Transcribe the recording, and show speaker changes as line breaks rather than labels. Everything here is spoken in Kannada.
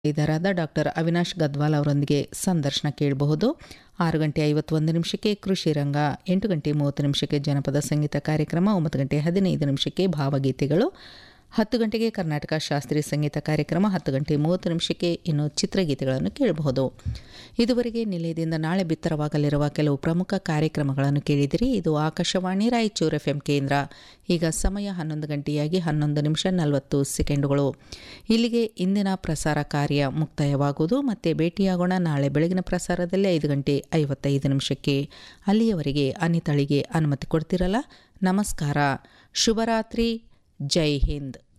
ಇದರಾದ ಡಾಕ್ಟರ್ ಅವಿನಾಶ್ ಗದ್ವಾಲ್ ಅವರೊಂದಿಗೆ ಸಂದರ್ಶನ ಕೇಳಬಹುದು ಆರು ಗಂಟೆ ಐವತ್ತೊಂದು ನಿಮಿಷಕ್ಕೆ ಕೃಷಿ ರಂಗ ಎಂಟು ಗಂಟೆ ಮೂವತ್ತು ನಿಮಿಷಕ್ಕೆ ಜನಪದ ಸಂಗೀತ ಕಾರ್ಯಕ್ರಮ ಒಂಬತ್ತು ಗಂಟೆ ಹದಿನೈದು ನಿಮಿಷಕ್ಕೆ ಭಾವಗೀತೆಗಳು ಹತ್ತು ಗಂಟೆಗೆ ಕರ್ನಾಟಕ ಶಾಸ್ತ್ರೀಯ ಸಂಗೀತ ಕಾರ್ಯಕ್ರಮ ಹತ್ತು ಗಂಟೆ ಮೂವತ್ತು ನಿಮಿಷಕ್ಕೆ ಇನ್ನು ಚಿತ್ರಗೀತೆಗಳನ್ನು ಕೇಳಬಹುದು ಇದುವರೆಗೆ ನಿಲಯದಿಂದ ನಾಳೆ ಬಿತ್ತರವಾಗಲಿರುವ ಕೆಲವು ಪ್ರಮುಖ ಕಾರ್ಯಕ್ರಮಗಳನ್ನು ಕೇಳಿದಿರಿ ಇದು ಆಕಾಶವಾಣಿ ರಾಯಚೂರು ಎಫ್ ಕೇಂದ್ರ ಈಗ ಸಮಯ ಹನ್ನೊಂದು ಗಂಟೆಯಾಗಿ ಹನ್ನೊಂದು ನಿಮಿಷ ನಲವತ್ತು ಸೆಕೆಂಡುಗಳು ಇಲ್ಲಿಗೆ ಇಂದಿನ ಪ್ರಸಾರ ಕಾರ್ಯ ಮುಕ್ತಾಯವಾಗುವುದು ಮತ್ತೆ ಭೇಟಿಯಾಗೋಣ ನಾಳೆ ಬೆಳಗಿನ ಪ್ರಸಾರದಲ್ಲಿ ಐದು ಗಂಟೆ ಐವತ್ತೈದು ನಿಮಿಷಕ್ಕೆ ಅಲ್ಲಿಯವರೆಗೆ ಅನಿತಳಿಗೆ ಅನುಮತಿ ಕೊಡ್ತಿರಲ್ಲ ನಮಸ್ಕಾರ ಶುಭರಾತ್ರಿ ಜೈ ಹಿಂದ್